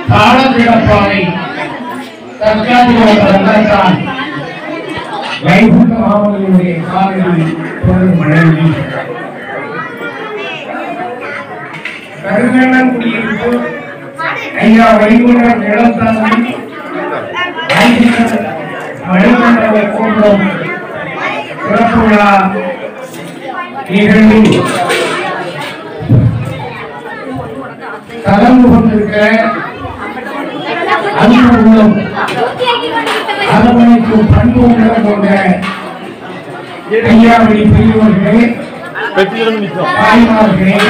தாளத்திடப்பாறை தற்காலிக ரங்கத்தான் வைகுண்ட மாமனியுடைய காலையில் பொருள் வழங்கி கருங்கண்ணன் குடியிருப்பு ஐயா வைகுண்டம் இளந்தாமி வழிமண்டல கூட்டம் சிறப்பு விழா நிகழ்வு கலந்து கொண்டிருக்கிற அன்பு உள்ளம் அரவணைக்கும் பண்பு உள்ளம் கொண்ட ஐயாவளி பெரியவர்களே தாய்மார்களே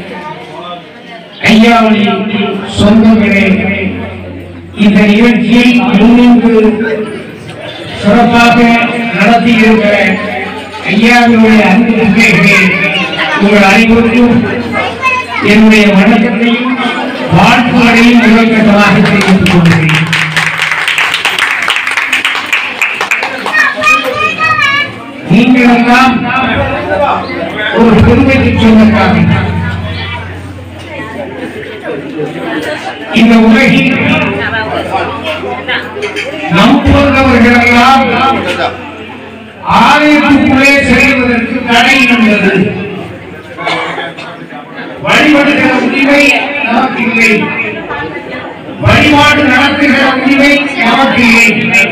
ஐயாவளி சொந்தங்களே இந்த நிகழ்ச்சியை முன்னின்று சிறப்பாக நடத்தியிருக்கிற ஐயாவினுடைய அன்பு பிள்ளைகளே உங்கள் அனைவருக்கும் என்னுடைய வணக்கத்தையும் வாழ்த்துக்களையும் முதற்கட்டமாக தெரிவித்துக் கொள்கிறேன் நீங்கள் எல்லாம் ஒரு பெருமைக்கு சொந்தக்காரர்கள் இந்த உலகில் நம் போன்றவர்கள் எல்லாம் ஆலயத்துக்குள்ளே செல்வதற்கு தடை இருந்தது வழிபடுகிற உரிமை நமக்கு இல்லை வழிபாடு நடத்துகிற உரிமை நமக்கு இல்லை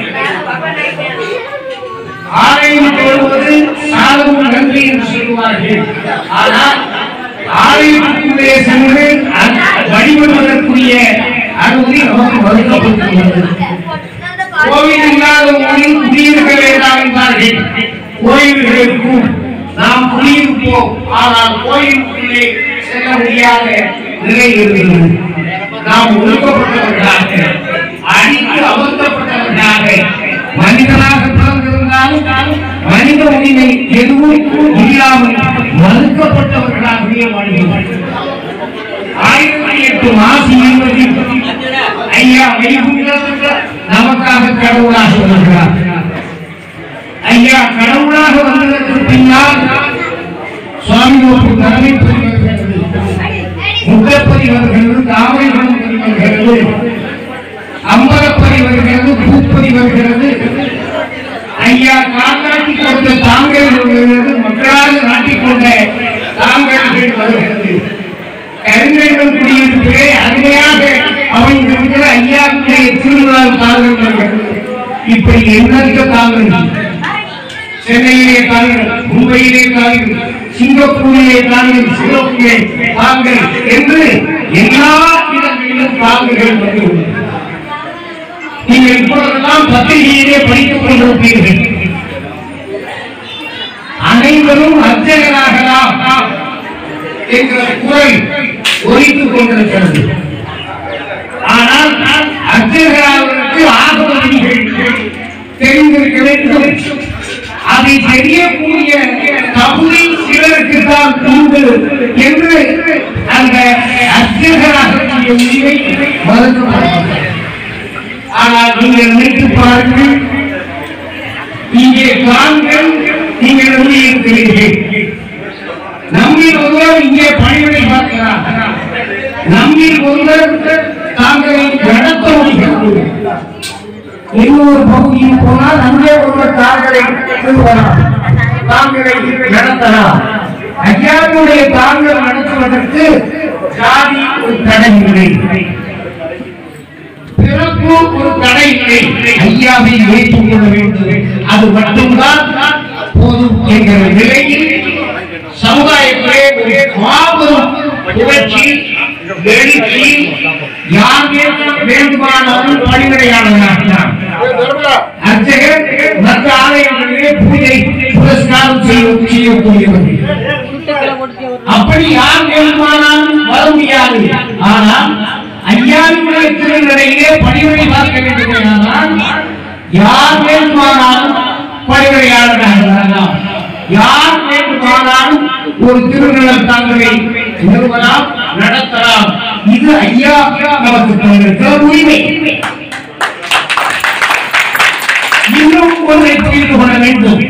ஆலயம் வருவது சாதமும் நன்றி என்று சொல்லுவார்கள் ஆனால் ஆலயத்துக்குள்ளே சென்று அ- வழிபடுவதற்குரிய அனுமதி நமக்கு மறுக்கப்பட்டுள்ளது கோவில் இல்லாத ஊரில் குடியிருக்க வேண்டாம் என்றார்கள் கோயில்களுக்கும் நாம் குடியிருப்போம் ஆனால் கோயிலுக்குள்ளே செல்ல முடியாத நிலை இருக்கிறது நாம் ஒடுக்கப்பட்டவர்களாக அடித்து அமர்த்தப்பட்டவர்களாக மனிதனாக பிறந்திருந்தாலும் மனித உரிமை எதுவும் இல்லாமல் மறுக்கப்பட்டவர்களாகவே வாழ்கிறோம் ஆயிரத்தி எட்டு மாசி என்பதில் ஐயா வைகுண்டம் நமக்காக கடவுளாக வருகிறார் ஐயா கடவுளாக வந்ததற்கு பின்னால் சுவாமி ஒரு தலைமை வருகிறது முத்தப்பதி வருகிறது தாமரைகளும் வருகிறது அம்பலப்பதி வருகிறது பூப்பதி வருகிறது ஐயா காக்காட்டி கொடுத்த தாங்கள் வருகிறது மக்களாக நாட்டிக் கொண்ட தாங்கல்கள் வருகிறது கருங்கல்கள் குடியிருப்பிலே அருமையாக அமைந்திருக்கிற ஐயாவுடைய திருநாள் தாங்கள் வருகிறது இப்படி எண்ணற்ற தாங்கள் சென்னையிலே தாங்கள் மும்பையிலே தாங்கள் சிங்கப்பூரிலே தாங்கள் சிங்கப்பூரிலே தாங்கள் என்று எல்லா இடங்களிலும் தாங்கல்கள் வந்துள்ளது நீங்கள் இப்பொழுதெல்லாம் பத்திரிகையிலே படித்துக் கொண்டிருப்பீர்கள் அனைவரும் அர்ச்சகராகலாம் என்கிற குரல் ஒலித்துக் கொண்டிருக்கிறது ஆனால் அர்ச்சகராவதற்கு ஆகம விதிகள் தெரிந்திருக்க வேண்டும் அதை தெரியக்கூடிய தகுதி சிலருக்கு தான் உண்டு என்று அந்த அர்ச்சகராகக்கூடிய உரிமை மறுக்கப்படுகிறது ஆனால் நீங்கள் நினைத்து பாருங்கள் இங்கே தாங்கள் நீங்கள் எப்படி இருக்கிறீர்கள் நம்மில் ஒருவர் இங்கே பணிவிடை பார்க்கிறார் நம்மில் ஒருவர் தாங்களை நடத்த முடிகிறது இன்னொரு பகுதியில் போனால் அங்கே ஒருவர் தாங்களை நிறுவலாம் தாங்களை நடத்தலாம் ஐயாவுடைய தாங்கள் நடத்துவதற்கு ஜாதி ஒரு தடை இல்லை பிறப்பு ஒரு தடை இல்லை ஐயாவை ஏற்றுக் கொள்ள வேண்டும் அது மட்டும்தான் போதும் என்கிற நிலையில் சமுதாயத்திலே ஒரு மாபெரும் புரட்சி எழுச்சி யார் வேண்டுமானாலும் பணிவிடையாளர்களாகிறார் அர்ச்சகர் மற்ற ஆலயங்களிலே பூஜை புரஸ்காரம் செய்ய செய்யக்கூடியவர்கள் அப்படி யார் வேண்டுமானாலும் வர முடியாது ஆனால் ஐயாவினுடைய திருநடையிலே பணிவிடை பார்க்க வேண்டுமானால் யார் வேண்டுமானாலும் பணிவிடையாளராக வரலாம் யார் வேண்டுமானாலும் ஒரு திருநடல் தங்களை நிறுவலாம் நடத்தலாம் இது ஐயா நமக்கு தந்திருக்கிற உரிமை இன்னும் ஒன்றை புரிந்து கொள்ள வேண்டும்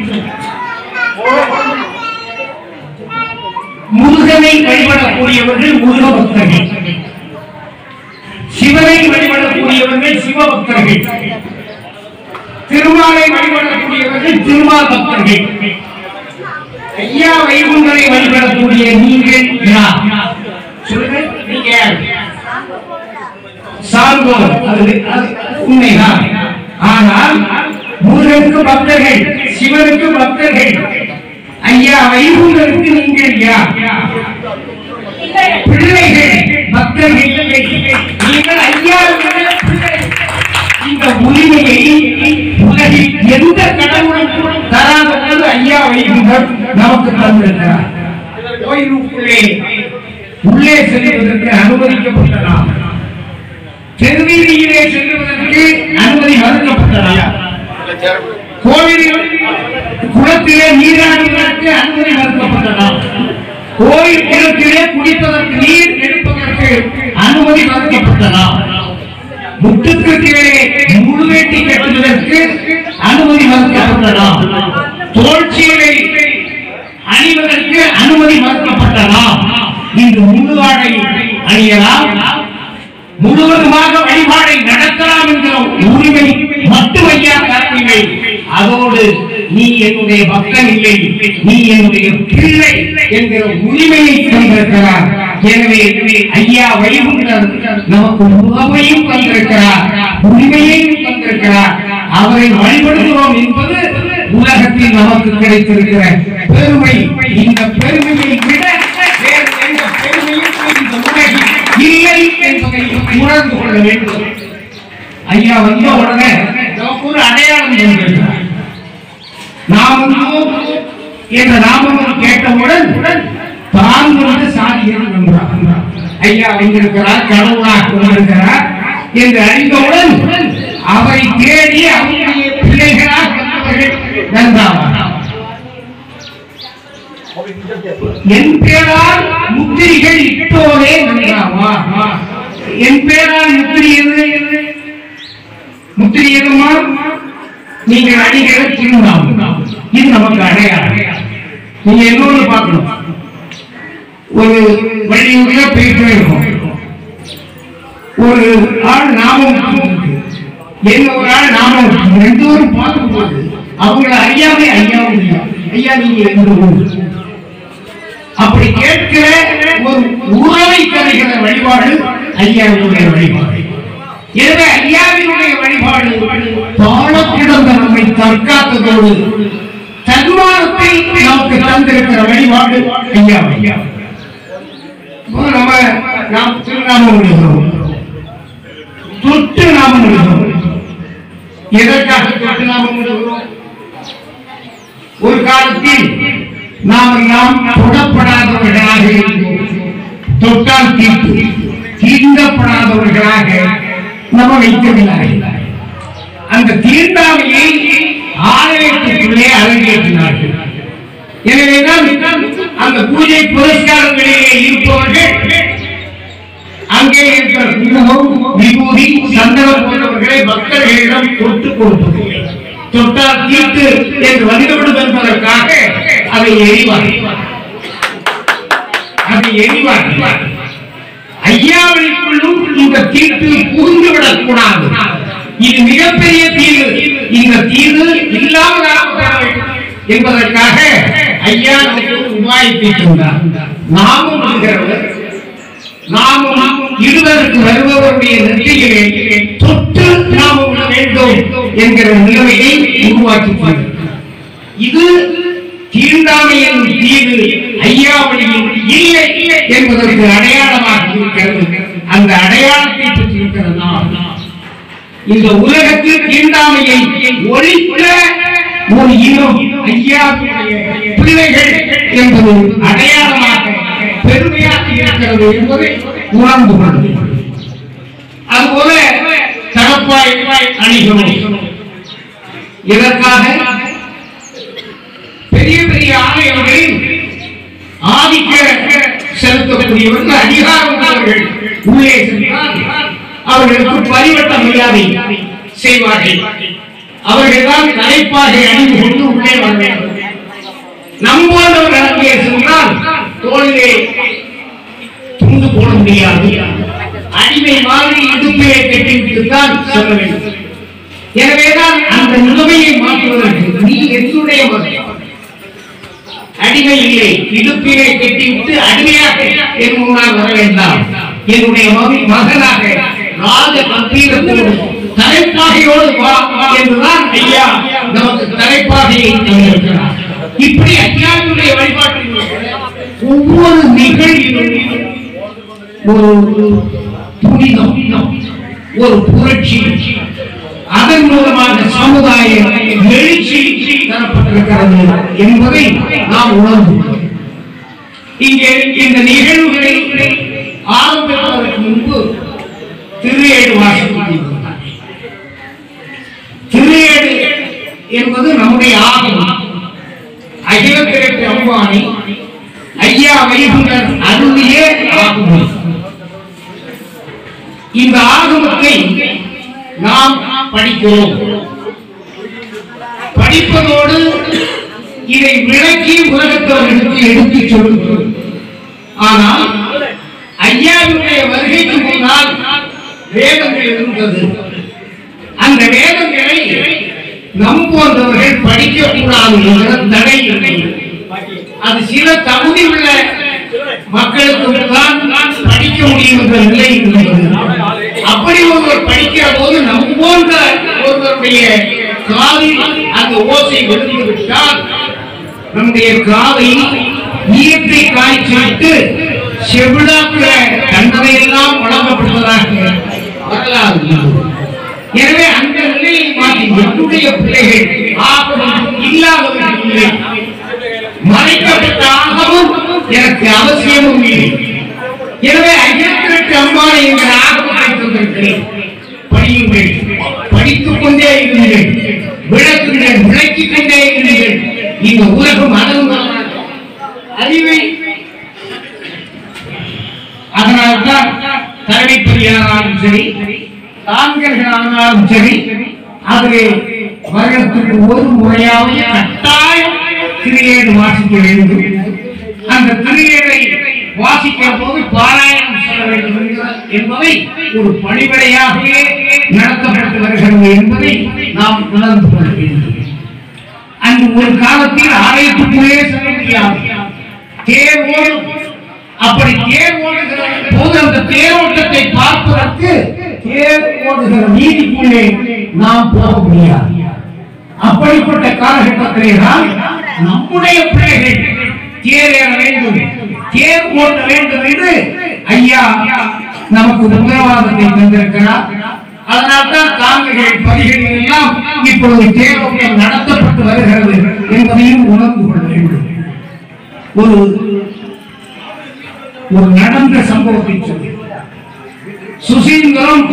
முருகனை வழிபடக்கூடியவர்கள் முருக பக்தர்கள் சிவனை வழிபடக்கூடியவர்கள் சிவபக்தர்கள் திருமாலை வழிபடக்கூடியவர்கள் திருமால் பக்தர்கள் ஐயா வைகுண்டரை வழிபடக்கூடிய நீங்கள் யார் சொல்லுங்க நீங்க யார் சார்ந்தோர் அது அது உண்மைதான் ஆனால் முருகனுக்கு பக்தர்கள் சிவனுக்கு பக்தர்கள் ஐயா வைகுண்டருக்கு நீங்கள் யார் பிள்ளைகள் பக்தர்கள் இல்லை. நீங்கள் ஐயாவுடைய பிள்ளைகள். இந்த உரிமையை உலகில் எந்த கடவுளும் தராத போது ஐயா வைகுண்டர் நமக்கு தந்திருக்கிறார் கோயிலுக்குள்ளே உள்ளே செல்வதற்கு அனுமதிக்கப்பட்ட நாம் தெருவீதியிலே செல்வதற்கு அனுமதி மறுக்கப்பட்டதா கோவிலில் குளத்திலே நீராடுவதற்கு அனுமதி மறுக்கப்பட்டதா கோயில் குளத்திலே குடிப்பதற்கு நீர் எடுப்பதற்கு அனுமதி மறுக்கப்பட்டதா முட்டுக்கு கீழே முழுவேட்டி கட்டுவதற்கு அனுமதி மறுக்கப்பட்டதா தோழ்ச்சியை அணிவதற்கு அனுமதி மறுக்கப்பட்டதா இன்று முழுவாடை அணியலாம் முழுவதுமாக வழிபாடை நடத்தலாம் என்கிற உரிமை மட்டுமையா தரவில்லை அதோடு நீ என்னுடைய பக்தன் இல்லை நீ என்னுடைய பிள்ளை என்கிற உரிமையை தந்திருக்கிறார் எனவே ஐயா வைகுண்டர் நமக்கு உறவையும் தந்திருக்கிறார் உரிமையையும் தந்திருக்கிறார் அவரை வழிபடுகிறோம் என்பது உலகத்தில் நமக்கு கிடைத்திருக்கிற பெருமை இந்த பெருமையை விட வேறு எந்த பெருமையும் இந்த உலகில் இல்லை என்பதை உணர்ந்து கொள்ள வேண்டும் ஐயா வந்த உடனே நமக்கு ஒரு அடையாளம் தந்திருக்கிறார் நாமும் என்ற நாமம் கேட்டவுடன் தான் வந்து சாதிகள் நன்றார் ஐயா வந்திருக்கிறார் கடவுளாக வந்திருக்கிறார் என்று அறிந்தவுடன் அவரை தேடி அவருடைய பிள்ளைகளாக வந்தவர்கள் நன்றாவார் என் பேரால் முத்திரிகள் இட்டோரே நன்றாவா என் பேரால் முத்திரி எது முத்திரி எதுமா நீங்கள் அடிக்கிற திருநாமம் இது நமக்கு அடையாளம் நீங்க இன்னொன்னு பார்க்கணும் ஒரு வழியூர்ல போயிட்டு இருக்கோம் ஒரு ஆள் நாமம் வச்சிருக்கு. என்ன ஒரு ஆள் நாமம் வச்சிருக்கு. ரெண்டு பேரும் பார்க்கும் போது அவங்கள ஐயாவே ஐயாவும் இல்லையா ஐயா நீங்க எந்த ஊர் அப்படி கேட்கிற ஒரு உறவை தருகிற வழிபாடு ஐயாவினுடைய வழிபாடு எனவே ஐயாவினுடைய வழிபாடு தாழ கிடந்த நம்மை தற்காத்ததோடு தன்மானத்தை நமக்கு தந்திருக்கிற வழிபாடு ஐயா ஐயா இப்போ நம்ம நாம் திருநாமம் எழுதுகிறோம் தொட்டு நாமம் எழுதுகிறோம் எதற்காக தொட்டு நாமம் எழுதுகிறோம் ஒரு காலத்தில் நாம் எல்லாம் தொடப்படாதவர்களாக இருந்தோம் தொட்டால் தீர்ப்பு தீண்டப்படாதவர்களாக நம்ம வைத்திருந்தார்கள் அந்த தீண்டாமையை ஆலயத்திற்குள்ளே அரங்கேற்றினார்கள் எனவேதான் அந்த பூஜை புரஸ்காரங்களிலே இருப்பவர்கள் அங்கே இருக்கிற குங்குமம் விபூதி சந்தனம் போன்றவர்களை பக்தர்களிடம் தொட்டு கொடுப்பதில்லை தொட்டால் தீர்த்து என்று வந்துவிடும் என்பதற்காக அதை எரிவார்கள் அதை எரிவார்கள் ஐயாவிற்குள்ளும் இந்த தீர்ப்பு புகுந்து விடக்கூடாது இது மிகப்பெரிய தீர்வு இந்த தீர்வு இல்லாமலாக பெற வேண்டும் என்பதற்காக ஐயா நமக்கு ஒரு உபாயத்தை சொன்னார் நாமும் இருக்கிறவர் நாமும் இருவருக்கு வருபவருடைய நெற்றியிலே தொட்டு நாமும் விட வேண்டும் என்கிற நிலைமையை உருவாக்கி இது தீண்டாமையின் தீர்வு ஐயாவளியில் இல்லை என்பதற்கு அடையாளமாக இருக்கிறது அந்த அடையாளத்தை பெற்றிருக்கிற நாம் இந்த உலகத்தில் தீண்டாமையை ஒழிக்க ஒரு இனம் ஐயாவுடைய பிள்ளைகள் என்பது அடையாளமாக பெருமையாக இருக்கிறது என்பதை உணர்ந்து கொள்ளும் அதுபோல தகப்பாய் அணிகிறோம் இதற்காக பெரிய பெரிய ஆலயங்களில் ஆதிக்க செலுத்தக்கூடியவர்கள் அதிகாரம் உள்ளவர்கள் உள்ளே சென்றால் அவர்களுக்கு பரிவட்ட மரியாதை செய்வார்கள் அவர்கள் தான் தலைப்பாகை அணிந்து கொண்டு உள்ளே வர வேண்டும் நம்போன்றவர்கள் அங்கே சென்றால் தோளிலே துண்டு போட முடியாது அடிமை அடிமை மாதிரி இடுப்பிலே கட்டிவிட்டுத்தான் சொல்ல வேண்டும் எனவேதான் அந்த நிலைமையை மாற்றுவதற்கு நீ என்னுடைய மகன் அடிமை இல்லை இடுப்பிலே கட்டிவிட்டு அடிமையாக என் முன்னால் வர வேண்டாம் என்னுடைய மகன் மகனாக ராஜ கம்பீரத்தோடு தலைப்பாகையோடு வா என்றுதான் ஐயா நமக்கு தலைப்பாகையை தந்திருக்கிறார் இப்படி ஐயாவுடைய வழிபாட்டில் ஒவ்வொரு நிகழ்விலும் ஒரு புனிதம் ஒரு புரட்சி அதன் மூலமாக சமுதாய எழுச்சி தரப்பட்டிருக்கிறது என்பதை நாம் உணர்ந்தோம் இங்கே இந்த நிகழ்வுகளை ஆரம்பிப்பதற்கு முன்பு திருஏடு வாசித்து திருஏடு என்பது நம்முடைய ஆகமம் அகில திரட்டு அம்பானி ஐயா வைகுண்டர் அருளிய ஆகமம் இந்த ஆகமத்தை நாம் படிக்கிறோம் படிப்பதோடு இதை விளக்கி உலகத்தவர்களுக்கு எடுத்துச் சொல்லுகிறோம் ஆனால் ஐயாவுடைய வருகைக்கு முன்னால் வேதங்கள் இருந்தது அந்த வேதங்களை நம் போன்றவர்கள் படிக்கக்கூடாது என்ற தடை இருந்தது அது சில தகுதி உள்ள மக்களுக்கு தான் படிக்க முடியும் என்ற நிலை இருந்தது அப்படி ஒருவர் படிக்கிற போது நம் போன்ற ஒருவருடைய காதில் அந்த ஓசை விழுந்து விட்டால் நம்முடைய காதை ஈயத்தை காய்ச்சிவிட்டு செவிடாக்குற தண்டனை எல்லாம் வழங்கப்படுவதாக வரலாறு உள்ளது. எனவே அந்த நிலையை மாற்றி என்னுடைய பிள்ளைகள் ஆகவும் இல்லாதவர்கள் இல்லை மறைக்கப்பட்ட ஆகவும் எனக்கு அவசியமும் இல்லை எனவே ஐயத்திற்கு அம்மானை என்ற ஆகமத்தை தந்திருக்கிறேன் படியுங்கள் படித்துக் கொண்டே இருங்கள் விளக்குங்கள் விளக்கிக் கொண்டே இருங்கள் இந்த உலகம் அளவு அறிவை அதனால்தான் தலைமைப்பதியானாலும் சரி தான்கர்களானாலும் சரி அதிலே வருடத்துக்கு ஒரு முறையாவது கட்டாயம் திரியேடு வாசிக்க வேண்டும் அந்த திரியேடை வாசிக்கிற போது பாராயணம் சொல்ல வேண்டும் என்கிற- என்பதை ஒரு பணிவிடையாகவே நடத்தப்பட்டு வருகிறது என்பதை நாம் உணர்ந்து கொள்ள வேண்டும் அங்கு ஒரு காலத்தில் ஆலயத்துக்குள்ளே செல்ல முடியாது தேர் ஓடும் அப்படி தேர் ஓடுகிற போது அந்த தேரோட்டத்தை பார்ப்பதற்கு தேர் ஓடுகிற வீதிக்குள்ளே நாம் போக முடியாது அப்படிப்பட்ட காலகட்டத்திலே தான் நம்முடைய பிள்ளைகள் தேர் ஏற வேண்டும் தேர் ஓட்ட வேண்டும் என்று ஐயா நமக்கு உத்தரவாதத்தை தந்திருக்கிறார் அதனால்தான் தாங்குகள் பதிகளில் எல்லாம் இப்பொழுது தேரோட்டம் நடத்தப்பட்டு வருகிறது என்பதையும் உணர்ந்து கொள்ள வேண்டும் ஒரு ஒரு நடந்த சம்பவத்தை சொல்லி சுசீந்திரம்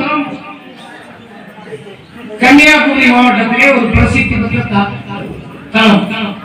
கன்னியாகுமரி மாவட்டத்திலே ஒரு பிரசித்தி பெற்ற த- தலம்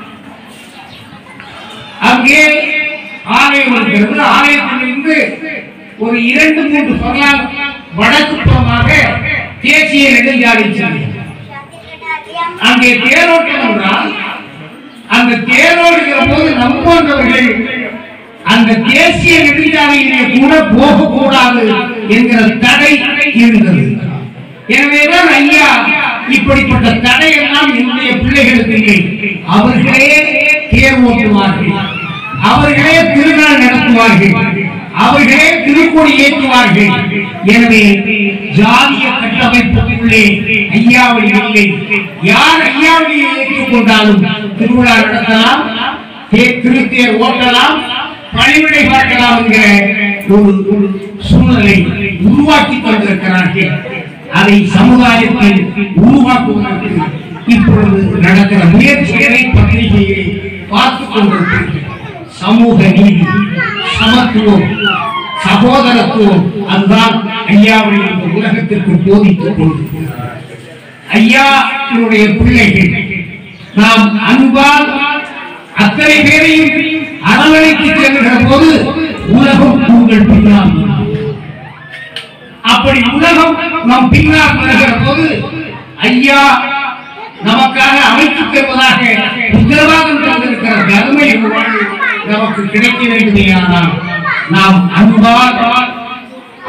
அங்கே ஆலயம் இருக்கிறது ஆலயத்திலிருந்து ஒரு இரண்டு மூன்று பரலால் வடக்கு புறமாக தேசிய நெடுஞ்சாலை செல்லும் அங்கே தேரோட்டம் என்றால் அந்த தேரோடுகிற போது நம்போன்றவர்கள் அந்த தேசிய நெடுஞ்சாலையிலே கூட போகக்கூடாது என்கிற தடை இருந்தது எனவேதான் ஐயா இப்படிப்பட்ட தடை எல்லாம் என்னுடைய பிள்ளைகளுக்கு இல்லை அவர்களே தேர் ஓட்டுவார்கள் அவர்களே திருநாள் நடத்துவார்கள் அவர்களே திருக்கொடி ஏற்றுவார்கள் எனவே ஜாதிய கட்டமைப்புக்குள்ளே ஐயாவை இல்லை யார் ஐயாவை ஏற்றுக்கொண்டாலும் திருவிழா நடத்தலாம் தே- திருத்தேர் ஓட்டலாம் பணிவிடை பார்க்கலாம் என்கிற ஒரு ஒரு சூழலை உருவாக்கி கொண்டிருக்கிறார்கள் அதை சமுதாயத்தில் உருவாக்குவதற்கு இப்பொழுது நடக்கிற முயற்சிகளை பத்திரிகையை பார்த்துக் கொண்டிருக்கிறது சமூக நீதி சமத்துவம் சகோதரத்துவம் அதுதான் ஐயாவை இந்த உலகத்திற்கு போதித்துக் கொண்டிருக்கிறார் ஐயா என்னுடைய பிள்ளைகள் நாம் அன்பால் அத்தனை பேரையும் அரவணைத்து செல்கிற போது உலகம் உங்கள் பின்னால் வரும். அப்படி உலகம் நம் பின்னால் வருகிற போது ஐயா நமக்காக அமைத்துத் தருவதாக உத்தரவாதம் தந்திருக்கிற தர்மை வாழ்வு நமக்கு கிடைக்க வேண்டுமேயானால் நாம் அன்பால்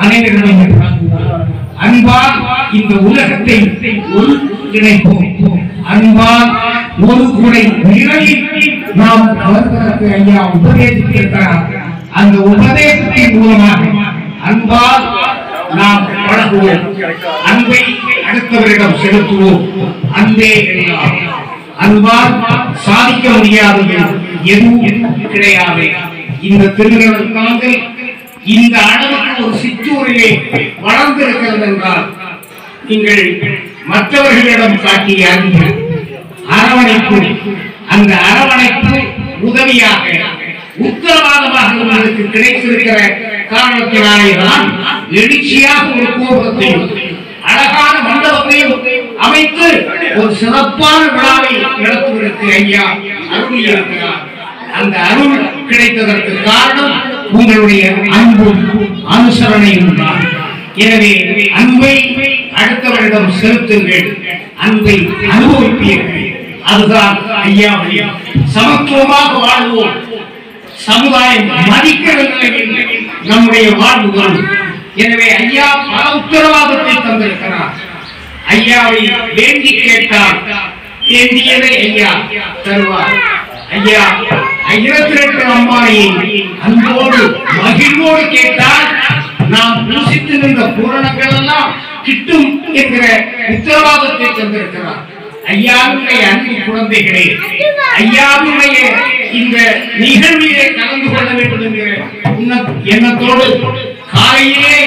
அனைவரிடம் வழங்குவோம் அன்பால் இந்த உலகத்தை ஒருங்கிணைப்போம் அன்பால் ஒரு குடை நிழலில் நாம் வருவதற்கு ஐயா உபதேசித்திருக்கிறார் அந்த உபதேசத்தின் மூலமாக அன்பால் நாம் பழகுவோம் அன்பை அடுத்தவரிடம் செலுத்துவோம் அன்பே எல்லாம் அன்பால் சாதிக்க முடியாதது எதுவும் கிடையாது இந்த திருநெல்வேலி இந்த அளவுக்கு ஒரு சிற்றூரிலே வளர்ந்திருக்கிறது என்றால் நீங்கள் மற்றவர்களிடம் காட்டிய அன்பு அரவணைப்பு அந்த அரவணைப்பு உதவியாக உத்தரவாதமாக உங்களுக்கு கிடைத்திருக்கிற காரணத்தினாலேதான் எழுச்சியாக ஒரு கோபத்தையும் அழகான மண்டபத்தையும் அமைத்து ஒரு சிறப்பான விழாவை நடத்துவதற்கு ஐயா அருளியிருக்கிறார் அந்த அருள் கிடைத்ததற்கு காரணம் உங்களுடைய அன்பும் அனுசரணையும் தான் எனவே அன்பை அடுத்தவரிடம் செலுத்துங்கள் அன்பை அனுபவிப்பீர்கள் அதுதான் ஐயா வழி சமத்துவமாக வாழ்வோம் சமுதாயம் மதிக்கிற நிலையில் நம்முடைய வாழ்வு வரும் எனவே ஐயா பல உத்தரவாதத்தை தந்திருக்கிறார் ஐயாவை வேண்டி கேட்டால் வேண்டியதை ஐயா தருவார் ஐயா ஐயரத்தி ரெண்டு அம்மாயை அன்போடு மகிழ்வோடு கேட்டால் நாம் பூசித்து நின்ற பூரணங்கள் எல்லாம் கிட்டும் என்கிற உத்தரவாதத்தை தந்திருக்கிறார் ஐயாவுடைய அன்பு குழந்தைகளே ஐயாவுடைய இந்த நிகழ்விலே கலந்து கொள்ள வேண்டும் என்கிற உன்ன- எண்ணத்தோடு காலையிலே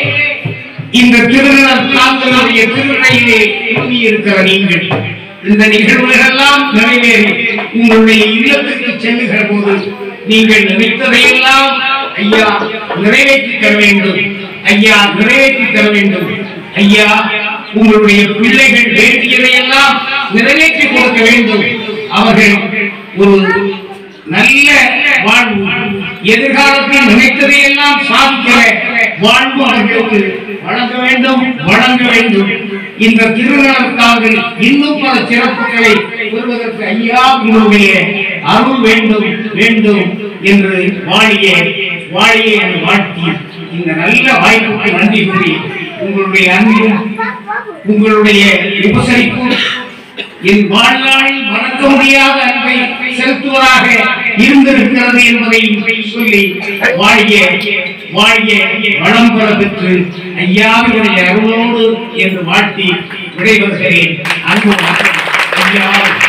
இந்த திருநர் காந்தனுடைய திருநையிலே இருக்கிற நீங்கள் இந்த நிகழ்வுகள் எல்லாம் நிறைவேறி உங்களுடைய இல்லத்துக்கு செல்லுகிற போது நீங்கள் நினைத்ததையெல்லாம் ஐயா நிறைவேற்றி தர வேண்டும் ஐயா நிறைவேற்றி தர வேண்டும் ஐயா உங்களுடைய பிள்ளைகள் வேண்டியதையெல்லாம் நிறைவேற்றி கொடுக்க வேண்டும் அவர்கள் ஒரு நல்ல வாழ்வு எதிர்காலத்தில் நினைத்ததையெல்லாம் சாதிக்கிற வாழ்வு அவர்களுக்கு வழங்க வேண்டும் வழங்க வேண்டும் இந்த திருநாளுக்காக இன்னும் பல சிறப்புகளை பெறுவதற்கு ஐயா உங்களுடைய அருள் வேண்டும் வேண்டும் என்று வாழிய வாழிய என்று வாழ்த்தி இந்த நல்ல வாய்ப்புக்கு நன்றி கூறி உங்களுடைய அன்பும் உங்களுடைய உபசரிப்பும் என் வாழ்நாளில் மறக்க முடியாத அன்பை செலுத்துவதாக இருந்திருக்கிறது என்பதை சொல்லி வாழிய வாழிய வளம் பெற பெற்று ஐயாவுடைய அருளோடு என்று வாழ்த்தி விடைபெறுகிறேன் அன்பு வணக்கம். ஐயா